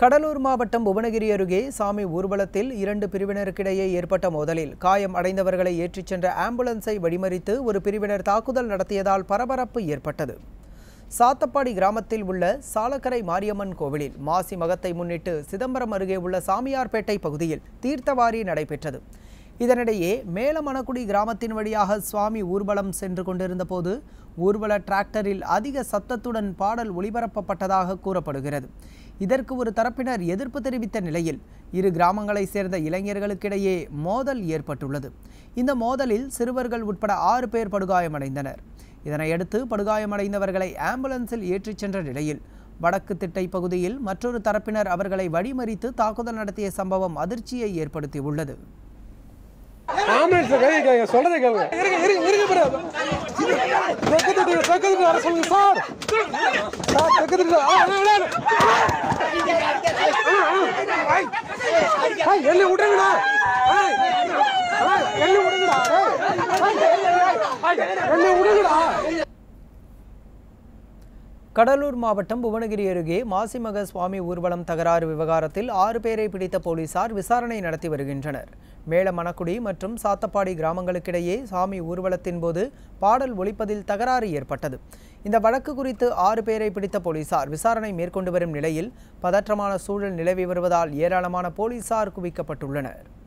கடலூர் மாவட்டம் புவனகிரி அருகே சாமி ஊர்வலத்தில் இரண்டு பிரிவினருக்கிடையே ஏற்பட்ட மோதலில் காயம் அடைந்தவர்களை ஏற்றிச் சென்ற ஆம்புலன்ஸை வழிமறித்து ஒரு பிரிவினர் தாக்குதல் நடத்தியதால் பரபரப்பு ஏற்பட்டது சாத்தப்பாடி கிராமத்தில் உள்ள சாலக்கரை மாரியம்மன் கோவிலில் மாசி மகத்தை முன்னிட்டு சிதம்பரம் அருகே உள்ள சாமியார்பேட்டை பகுதியில் தீர்த்தவாரி நடைபெற்றது இதனிடையே மேலமணக்குடி கிராமத்தின் வழியாக சுவாமி ஊர்வலம் சென்று கொண்டிருந்த போது ஊர்வல டிராக்டரில் அதிக சத்தத்துடன் பாடல் ஒளிபரப்பப்பட்டதாக கூறப்படுகிறது இதற்கு ஒரு தரப்பினர் எதிர்ப்பு தெரிவித்த நிலையில் இரு கிராமங்களைச் சேர்ந்த இளைஞர்களுக்கிடையே மோதல் ஏற்பட்டுள்ளது இந்த மோதலில் சிறுவர்கள் உட்பட ஆறு பேர் படுகாயமடைந்தனர் இதனையடுத்து படுகாயமடைந்தவர்களை ஆம்புலன்ஸில் ஏற்றிச் சென்ற நிலையில் வடக்கு திட்டை பகுதியில் மற்றொரு தரப்பினர் அவர்களை வழிமறித்து தாக்குதல் நடத்திய சம்பவம் அதிர்ச்சியை ஏற்படுத்தியுள்ளது ஆம்புலன்ஸ்ல கை வைக்காதீங்க சொல்றதை கேளுங்க இருங்க இருங்க இருங்க பாரு தெற்கு திட்டு தெற்கு திட்டு வர சொல்லுங்க சார் சார் தெற்கு திட்டு ஆ, ஆ, ஆ, ஆ. ஐய், ஐய், என்னை விடுங்கடா ஐய், ஐய், என்னை விடுங்கடா ஐய், ஐய், என்னை விடுங்கடா கடலூர் மாவட்டம் புவனகிரி அருகே மாசிமக சுவாமி ஊர்வலம் தகராறு விவகாரத்தில் ஆறு பேரை பிடித்த போலீசார் விசாரணை நடத்தி வருகின்றனர் மேலமணக்குடி மற்றும் சாத்தப்பாடி கிராமங்களுக்கிடையே சாமி ஊர்வலத்தின் போது பாடல் ஒலிப்பதில் தகராறு ஏற்பட்டது இந்த வழக்கு குறித்து ஆறு பேரை பிடித்த போலீசார் விசாரணை மேற்கொண்டு வரும் நிலையில் பதற்றமான சூழல் நிலவி வருவதால் ஏராளமான போலீசார் குவிக்கப்பட்டுள்ளனர்